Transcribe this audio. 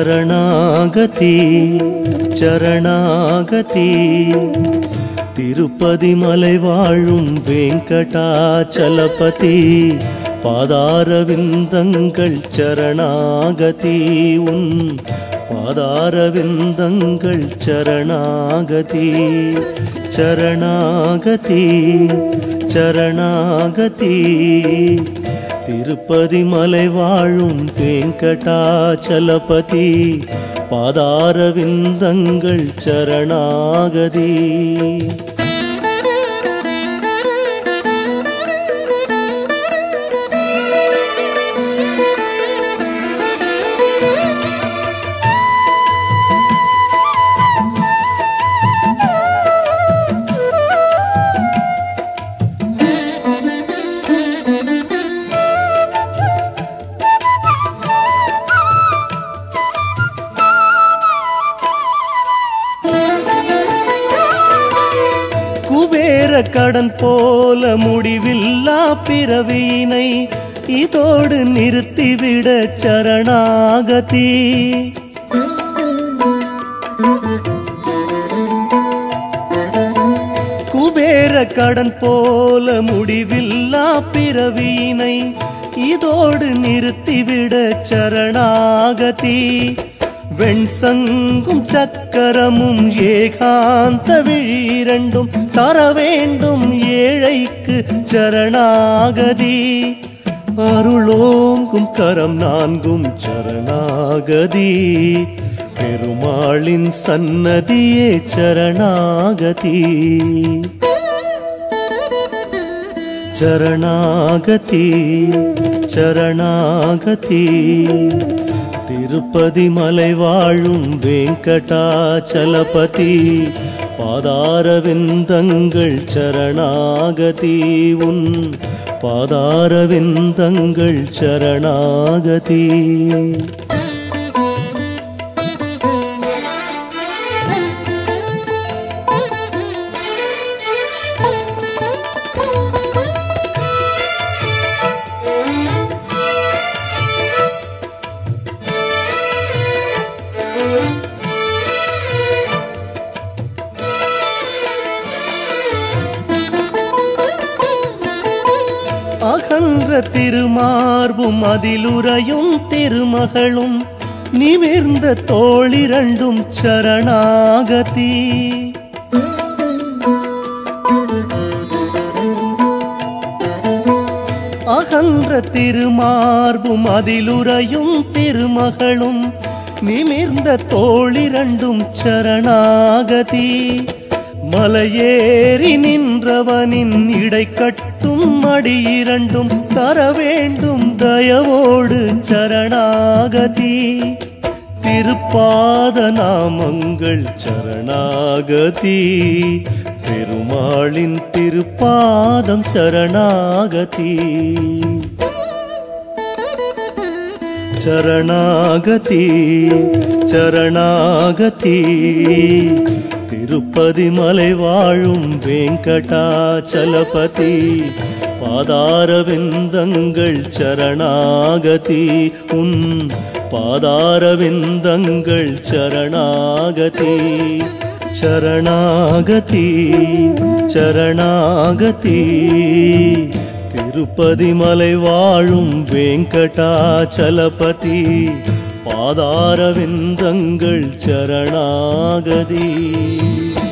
சரணாகதி சரணாகதி திருப்பதி மலை வாழும் வெங்கடாச்சலபதி பாதார விந்தங்கள் சரணாகதி உன் பாதார விந்தங்கள் சரணாகதி சரணாகதி சரணாகதி திருப்பதி மலை வாழும் வெங்கடாச்சலபதி பாதார விந்தங்கள் சரணாகதி குபேர கடன் போல முடிவில்லா பிறவியினை இதோடு நிறுத்திவிட சரணாகதி குபேர கடன் போல முடிவில்லா பிறவியினை இதோடு நிறுத்திவிட சரணாகதி வெண்சங்கும் சக்கரமும் ஏகாந்த விழிரண்டும் தர வேண்டும் ஏழைக்கு சரணாகதி அருளோங்கும் கரம் நான்கும் சரணாகதி பெருமாளின் சன்னதியே சரணாகதி சரணாகதி சரணாகதி திருப்பதி மலை வாழும் வெங்கடாச்சலபதி பாதார விந்தங்கள் சரணாகதி உன் பாதார விந்தங்கள் சரணாகதி அகன்ற திருமார்பும் அதிலுறையும் திருமகளும் நிமிர்ந்த தோளிரண்டும் சரணாகதி அகன்ற திருமார்பும் அதிலுறையும் திருமகளும் நிமிர்ந்த தோளிரண்டும் சரணாகதி மலையேறி நின்றவனின் இடை கட்டும் மடியிரண்டும் தர வேண்டும் தயவோடு சரணாகதி திருப்பாத நாமங்கள் சரணாகதி பெருமாளின் திருப்பாதம் சரணாகதி சரணாகதி சரணாகதி திருப்பதி மலை வாழும் வெங்கடாச்சலபதி பாதார விந்தங்கள் சரணாகதி உன் பாதார விந்தங்கள் சரணாகதி சரணாகதி சரணாகதி திருப்பதி மலை வாழும் வெங்கடாச்சலபதி பாதார விந்தங்கள் சரணாகதி